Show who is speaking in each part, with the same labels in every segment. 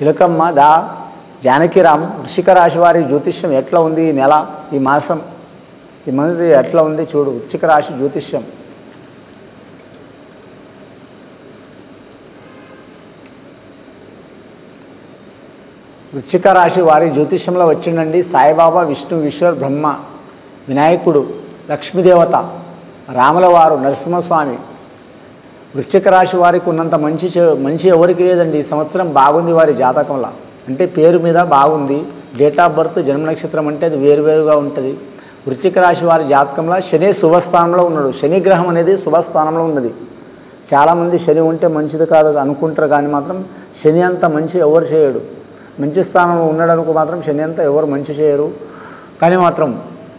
Speaker 1: చిలకమ్మ దా జానకిరామ్ వృషిక రాశి వారి జ్యోతిష్యం ఎట్లా ఉంది ఈ నెల ఈ మాసం ఈ మంత్ ఎట్లా ఉంది చూడు వృశ్చిక రాశి జ్యోతిష్యం వృశ్చిక రాశి వారి జ్యోతిష్యంలో వచ్చిండండి సాయిబాబా విష్ణు ఈశ్వర్ బ్రహ్మ వినాయకుడు లక్ష్మీదేవత రాముల వారు నరసింహస్వామి వృశ్చిక రాశి వారికి ఉన్నంత మంచి చే- మంచి ఎవరికి లేదండి ఈ సంవత్సరం బాగుంది వారి జాతకంలో అంటే పేరు మీద బాగుంది డేట్ ఆఫ్ బర్త్ జన్మ నక్షత్రం అంటే అది వేరువేరుగా ఉంటుంది వృశ్చిక రాశి వారి జాతకంలో శని శుభస్థానంలో ఉన్నాడు శని గ్రహం అనేది శుభస్థానంలో ఉన్నది చాలామంది శని ఉంటే మంచిది కాదు అనుకుంటారు కానీ మాత్రం శని అంత మంచి ఎవరు చేయడు మంచి స్థానంలో ఉన్నాడనుకో మాత్రం శని అంతా ఎవరు మంచి చేయరు కానీ మాత్రం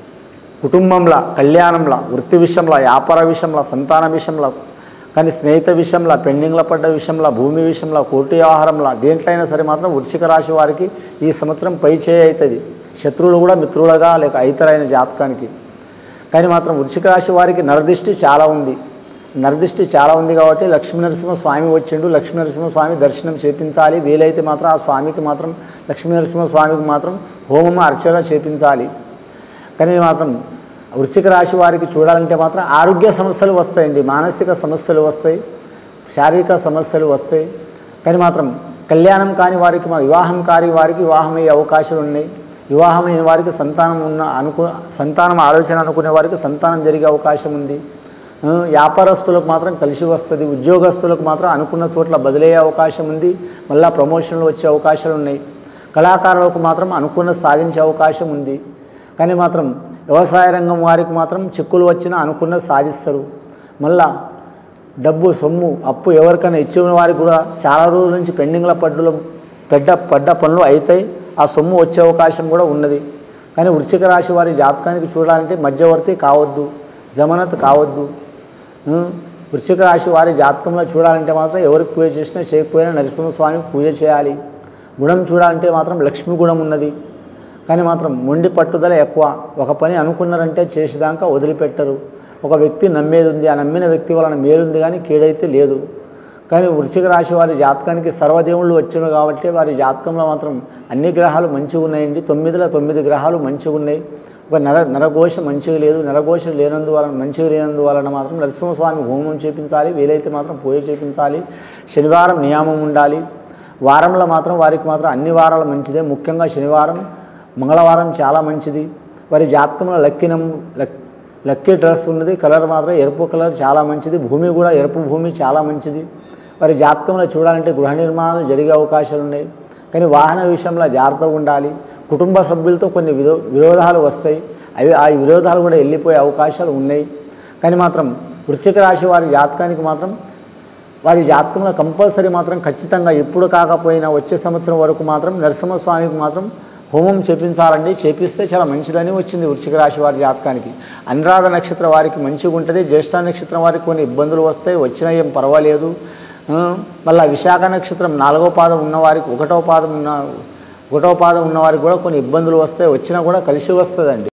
Speaker 1: కుటుంబంలో కళ్యాణంలో వృత్తి విషయంలో వ్యాపార విషయంలో సంతాన విషయంలో కానీ స్నేహిత విషయంలో పెండింగ్లో పడ్డ విషయంలో భూమి విషయంలో కోర్టు వ్యవహారంలో దేంట్లో అయినా సరే మాత్రం వృశ్చిక రాశి వారికి ఈ సంవత్సరం పై చేయి అవుతుంది శత్రువులు కూడా మిత్రులుగా లేక అయితరైన జాతకానికి కానీ మాత్రం వృశ్చిక రాశి వారికి నరదిష్టి చాలా ఉంది నరదిష్టి చాలా ఉంది కాబట్టి లక్ష్మీ నరసింహ స్వామి వచ్చిండు లక్ష్మీ నరసింహ స్వామి దర్శనం చేపించాలి వీలైతే మాత్రం ఆ స్వామికి మాత్రం లక్ష్మీ నరసింహ స్వామికి మాత్రం హోమం అర్చన చేపించాలి కానీ మాత్రం వృశ్చిక రాశి వారికి చూడాలంటే మాత్రం ఆరోగ్య సమస్యలు వస్తాయండి మానసిక సమస్యలు వస్తాయి శారీరక సమస్యలు వస్తాయి కానీ మాత్రం కళ్యాణం కాని వారికి మా వివాహం కాని వారికి వివాహం అయ్యే అవకాశాలు ఉన్నాయి వివాహం అయిన వారికి సంతానం ఉన్న అనుకు సంతానం ఆలోచన అనుకునే వారికి సంతానం జరిగే అవకాశం ఉంది ఆ, వ్యాపారస్తులకు మాత్రం కలిసి వస్తుంది ఉద్యోగస్తులకు మాత్రం అనుకున్న చోట్ల బదిలయ్యే అవకాశం ఉంది మళ్ళా ప్రమోషన్లు వచ్చే అవకాశాలు ఉన్నాయి కళాకారులకు మాత్రం అనుకున్న సాధించే అవకాశం ఉంది కానీ మాత్రం వ్యవసాయ రంగం వారికి మాత్రం చిక్కులు వచ్చినా అనుకున్నది సాధిస్తారు మళ్ళా డబ్బు సొమ్ము అప్పు ఎవరికైనా ఇచ్చిన వారికి కూడా చాలా రోజుల నుంచి పెండింగ్ల పడ్డలు పెద్ద పడ్డ పనులు అవుతాయి ఆ సొమ్ము వచ్చే అవకాశం కూడా ఉన్నది కానీ వృశ్చిక రాశి వారి జాతకానికి చూడాలంటే మధ్యవర్తి కావద్దు జమనత్ కావద్దు ఉం? వృశ్చిక రాశి వారి జాతకంలో చూడాలంటే మాత్రం ఎవరికి పూజ చేసినా చేయకపోయినా నరసింహస్వామికి పూజ చేయాలి గుణం చూడాలంటే మాత్రం లక్ష్మీ గుణం ఉన్నది కానీ మాత్రం మొండి పట్టుదల ఎక్కువ ఒక పని అనుకున్నారంటే చేసేదాకా వదిలిపెట్టరు ఒక వ్యక్తి నమ్మేది ఉంది ఆ నమ్మిన వ్యక్తి వలన మేలుంది కానీ కీడైతే లేదు కానీ వృశ్చిక రాశి వారి జాతకానికి సర్వదేవుళ్ళు వచ్చిన కాబట్టి వారి జాతకంలో మాత్రం అన్ని గ్రహాలు మంచిగా ఉన్నాయండి తొమ్మిదిలో తొమ్మిది గ్రహాలు మంచిగా ఉన్నాయి ఒక నర నరఘోష మంచిగా లేదు నరఘోష లేనందువలన మంచిగా లేనందువలన మాత్రం నరసింహస్వామి హోమం చేపించాలి వీలైతే మాత్రం పూజ చేపించాలి శనివారం నియామం ఉండాలి వారంలో మాత్రం వారికి మాత్రం అన్ని వారాలు మంచిదే ముఖ్యంగా శనివారం మంగళవారం చాలా మంచిది వారి జాతకంలో లక్కినం లక్ లక్కీ డ్రెస్ ఉన్నది కలర్ మాత్రం ఎరుపు కలర్ చాలా మంచిది భూమి కూడా ఎరుపు భూమి చాలా మంచిది వారి జాతకంలో చూడాలంటే గృహ నిర్మాణాలు జరిగే అవకాశాలు ఉన్నాయి కానీ వాహన విషయంలో జాగ్రత్తగా ఉండాలి కుటుంబ సభ్యులతో కొన్ని విరో విరోధాలు వస్తాయి అవి ఆ విరోధాలు కూడా వెళ్ళిపోయే అవకాశాలు ఉన్నాయి కానీ మాత్రం వృశ్చిక రాశి వారి జాతకానికి మాత్రం వారి జాతకంలో కంపల్సరీ మాత్రం ఖచ్చితంగా ఎప్పుడు కాకపోయినా వచ్చే సంవత్సరం వరకు మాత్రం నరసింహస్వామికి మాత్రం హోమం చేపించాలండి చేపిస్తే చాలా మంచిదని వచ్చింది వృశ్చిక రాశి వారి జాతకానికి అనురాధ నక్షత్రం వారికి మంచిగా ఉంటుంది జ్యేష్ఠ నక్షత్రం వారికి కొన్ని ఇబ్బందులు వస్తాయి వచ్చినా ఏం పర్వాలేదు ఆ, మళ్ళా విశాఖ నక్షత్రం నాలుగో పాదం ఉన్న వారికి ఒకటో పాదం ఉన్న ఒకటో పాదం ఉన్న వారికి కూడా కొన్ని ఇబ్బందులు వస్తాయి వచ్చినా కూడా కలిసి వస్తుందండి